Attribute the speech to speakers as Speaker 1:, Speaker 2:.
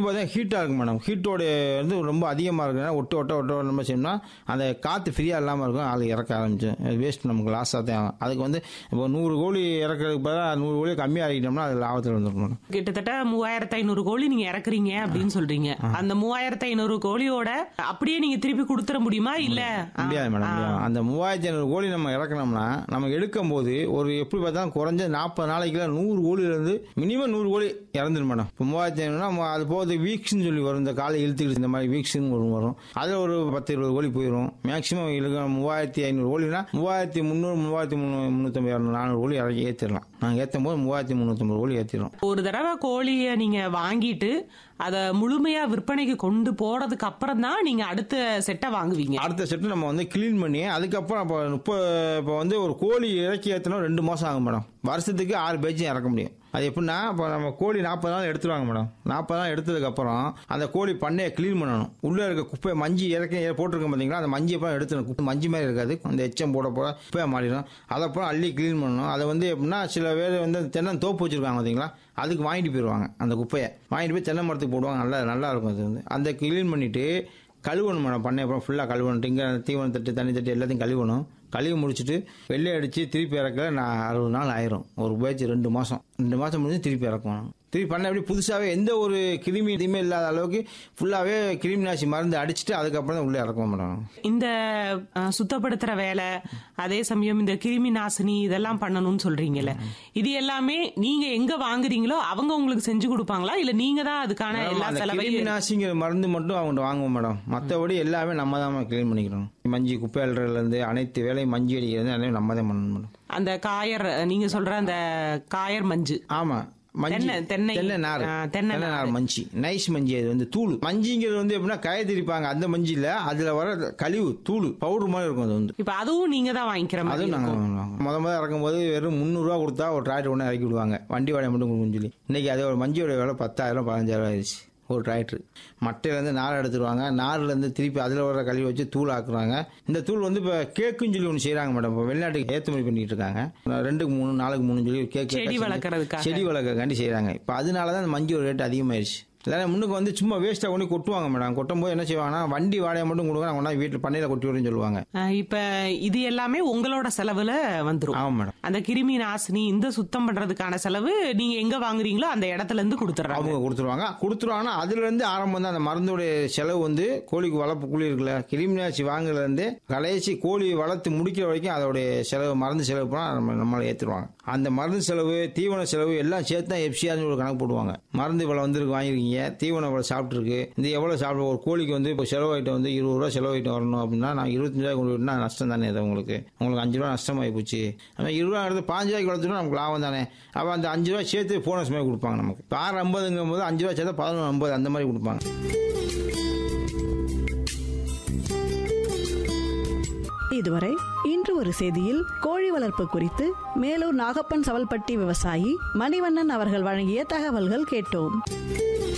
Speaker 1: பார்த்தீங்கன்னா ஹீட்டாக இருக்கும் மேடம் ஹீட்டோட வந்து ரொம்ப அதிகமாக இருக்குன்னா ஒட்டு ஒட்ட ஒட்ட ஒட்ட நம்ம செய்யணும்னா அந்த காற்று ஃப்ரீயாக இல்லாமல் இருக்கும் அது இறக்க ஆரம்பிச்சு வேஸ்ட் நமக்கு லாஸாக தான் ஆகும் அதுக்கு வந்து இப்போ நூறு கோழி இறக்கிறதுக்கு பதிலாக நூறு கோழி கம்மியாக இறக்கிட்டோம்னா அது லாபத்தில் வந்துடும் மேடம்
Speaker 2: கிட்டத்தட்ட மூவாயிரத்து ஐநூறு கோழி நீங்க இறக்குறீங்க அப்படின்னு சொல்றீங்க அந்த மூவாயிரத்து ஐநூறு கோழியோட அப்படியே நீங்க திருப்பி கொடுத்துட முடியுமா இல்ல
Speaker 1: முடியாது மேடம் முடியாது அந்த மூவாயிரத்தி ஐநூறு கோழி நம்ம இறக்கணும்னா நம்ம எடுக்கும் போது ஒரு எப்படி பார்த்தாலும் குறைஞ்ச நாற்பது நாளைக்குள்ள நூறு கோழியிலேருந்து மினிமம் நூறு கோழி இறந்துடும் மேடம் இப்போ மூவாயிரத்தி ஐநூறுனா அது போது வீக்ஸ்னு சொல்லி வரும் இந்த காலை இழுத்துக்கிட்டு இந்த மாதிரி வீக்ஸ்னு ஒரு வரும் அதில் ஒரு பத்து இருபது கோழி போயிடும் மேக்ஸிமம் இழுக்க மூவாயிரத்தி ஐநூறு கோழினா மூவாயிரத்தி முந்நூறு மூவாயிரத்தி முந்நூறு முந்நூற்றம்பது இரநூறு நானூறு கோழி இறக்கி ஏற்றிடலாம் நாங்கள் ஏற்றும் போது மூவாயிரத்தி முந்நூற்றம்பது கோழி ஏற்றிடும்
Speaker 2: ஒரு தடவை கோழிய நீங்க வாங்கிட்டு அத முழுமையா விற்பனைக்கு கொண்டு போறதுக்கு அப்புறம் தான் நீங்க அடுத்த செட்டை வாங்குவீங்க
Speaker 1: அடுத்த செட்டு நம்ம வந்து க்ளீன் பண்ணி அதுக்கப்புறம் இப்போ முப்பது இப்போ வந்து ஒரு கோழி இறக்கி ஏற்றினா ரெண்டு மாதம் ஆகும் மேடம் வருஷத்துக்கு ஆறு பேஜும் இறக்க முடியும் அது எப்படின்னா இப்போ நம்ம கோழி நாற்பது நாள் எடுத்துருவாங்க மேடம் நாற்பது நாள் எடுத்ததுக்கப்புறம் அந்த கோழி பண்ணையை க்ளீன் பண்ணணும் உள்ளே இருக்க குப்பை மஞ்சி இறக்கி போட்டிருக்கோம் பார்த்தீங்களா அந்த மஞ்சி அப்புறம் எடுத்துடணும் குப்பை மஞ்சி மாதிரி இருக்காது அந்த எச்சம் போட போட குப்பையாக மாறிடும் அதை அப்புறம் அள்ளி க்ளீன் பண்ணணும் அதை வந்து எப்படின்னா சில பேர் வந்து தென்னை தோப்பு வச்சிருக்காங்க பார்த்தீங்களா அதுக்கு வாங்கிட்டு போயிடுவாங்க அந்த குப்பையை வாங்கிட்டு போய் தென்னை மரத்துக்கு போடுவாங்க நல்லா நல்லா இருக்கும் அது வந்து அந்த க்ளீன் பண்ணிட்டு கழுவணும் மேடம் பண்ணை அப்புறம் ஃபுல்லாக கழுவணும் இங்கே தீவனம் தட்டு தண்ணி தட்டு எல்லாத்தையும் கழுவணும் கழுவி முடிச்சுட்டு வெள்ளை அடித்து திருப்பி இறக்க நான் அறுபது நாள் ஆயிரும் ஒரு பேட்ச் ரெண்டு மாதம் ரெண்டு மாதம் முடிஞ்சு திருப்பி இறக்கணும் திருப்பி பண்ண எப்படி புதுசாகவே எந்த ஒரு கிருமி எதுவுமே இல்லாத அளவுக்கு ஃபுல்லாகவே கிருமி நாசி மருந்து அடிச்சுட்டு அதுக்கப்புறம் தான் உள்ளே இறக்குவோம் மேடம்
Speaker 2: இந்த அஹ், சுத்தப்படுத்துற வேலை அதே சமயம் இந்த கிருமி நாசினி இதெல்லாம் பண்ணணும்னு சொல்றீங்கல்ல இது எல்லாமே நீங்க எங்க வாங்குறீங்களோ அவங்க உங்களுக்கு செஞ்சு கொடுப்பாங்களா இல்ல நீங்க தான் அதுக்கான எல்லா
Speaker 1: அந்த கிருமி
Speaker 2: செலவையும்
Speaker 1: நாசிங்கிற மருந்து மட்டும் அவங்க வாங்குவோம் மேடம் மற்றபடி எல்லாமே நம்ம தான் க்ளீன் பண்ணிக்கணும் மஞ்சி குப்பை அள்ளுறதுலேருந்து அனைத்து வேலையும் மஞ்சி அடிக்கிறது எல்லாமே நம்ம தான் பண்ணணும் மேடம்
Speaker 2: அந்த காயர் நீங்க சொல்ற அந்த காயர் மஞ்சு
Speaker 1: ஆமா மஞ்சி
Speaker 2: தென்னை, தென்னை.
Speaker 1: தென்னை நார்
Speaker 2: ஆ, தென்னை
Speaker 1: தென்னை நார் மஞ்சி நைஸ் மஞ்சி அது வந்து தூள் மஞ்சிங்கிறது வந்து எப்படின்னா கய திரிப்பாங்க அந்த மஞ்சி இல்ல அதுல வர கழிவு தூள் பவுடர் மாதிரி இருக்கும் அது வந்து
Speaker 2: இப்ப அதுவும் நீங்க தான் வாங்கிக்கிற மாதிரி
Speaker 1: அதுவும் நாங்கள்
Speaker 2: இருக்கும்.
Speaker 1: முத முத இறக்கும் போது வெறும் முந்நூறுரூவா கொடுத்தா ஒரு டிராக்டர் ஒன்று இறக்கி விடுவாங்க வண்டி வாடகை மட்டும் கொடுக்குன்னு சொல்லி இன்னைக்கு அதோட மஞ்சியோட விலை பத்தாயிரம் பதினஞ்சாயிரம் ஆயிடுச்சு ஒரு டிராக்டர் மட்டையிலேருந்து நார் எடுத்துருவாங்க நார்லேருந்து திருப்பி அதில் வர கழிவு வச்சு தூள் ஆக்குறாங்க இந்த தூள் வந்து இப்போ கேக்குன்னு சொல்லி ஒன்று செய்கிறாங்க மேடம் இப்போ வெளிநாட்டுக்கு ஏற்றுமதி பண்ணிட்டு இருக்காங்க ரெண்டுக்கு மூணு நாளுக்கு மூணு சொல்லி கேக்
Speaker 2: செடி வளர்க்கறதுக்காக.
Speaker 1: செடி வளர்க்கறதுக்காண்டி செய்கிறாங்க இப்போ அதனால தான் அந்த மஞ்சள் ரேட் அதிகமாயிருச்சு இல்லைன்னா முன்னுக்கு வந்து சும்மா வேஸ்ட்டாக கொண்டு கொட்டுவாங்க மேடம் கொட்டும் போது என்ன செய்வாங்கன்னா வண்டி வாடகை மட்டும் கொடுங்க நான் கொண்டாந்து வீட்டில் பண்ணையில் கொட்டி விடுன்னு சொல்லுவாங்க
Speaker 2: அஹ், இப்ப இது எல்லாமே உங்களோட செலவுல வந்துரும்
Speaker 1: ஆமாம் மேடம்
Speaker 2: அந்த கிருமி நாசினி இந்த சுத்தம் பண்றதுக்கான செலவு நீங்க எங்க வாங்குறீங்களோ அந்த இடத்துல இருந்து கொடுத்துறாங்க
Speaker 1: அவங்க கொடுத்துருவாங்க கொடுத்துருவாங்கன்னா அதுல இருந்து ஆரம்பம் தான் அந்த மருந்துடைய செலவு வந்து கோழிக்கு வளர்ப்பு கூலி இருக்குல்ல கிருமிநாச்சி வாங்குறதுல இருந்து கடைசி கோழி வளர்த்து முடிக்கிற வரைக்கும் அதோடைய செலவு மருந்து செலவு போனால் நம்ம நம்மளை ஏற்றுருவாங்க அந்த மருந்து செலவு தீவன செலவு எல்லாம் சேர்த்து தான் எஃப்சிஆர்னு ஒரு கணக்கு போடுவாங்க மருந்து இவ்வளோ வந்திருக்கு வாங்கியிருக்கீங்க தீவனம் இவ்வளோ சாப்பிட்ருக்கு இந்த எவ்வளோ சாப்பிட ஒரு கோழிக்கு வந்து இப்போ செலவு ஐட்டம் வந்து இருபது ரூபா செலவு ஐட்டம் வரணும் அப்படின்னா நான் இருபத்தஞ்சாயிரம் கொண்டு விட்டுனா நஷ்டம் தானே அது உங்களுக்கு உங்களுக்கு அஞ்சு ரூபா நஷ்டமாகி போச்சு நம்ம இருபது ரூபா எடுத்து பாஞ்சு ரூபாய்க்கு வளர்த்துனா நமக்கு லாபம் தானே அப்போ அந்த அஞ்சு ரூபா சேர்த்து போனஸ் மாதிரி கொடுப்பாங்க நமக்கு இப்போ ஆறு ஐம்பதுங்கும் போது அஞ்சு ரூபா சேர்த்தா பதினொன்று ஐம்பது அந்த மாதிரி கொடுப்பாங்க
Speaker 3: இதுவரை இன்று ஒரு செய்தியில் கோழி வளர்ப்பு குறித்து மேலூர் நாகப்பன் சவல்பட்டி விவசாயி மணிவண்ணன் அவர்கள் வழங்கிய தகவல்கள் கேட்டோம்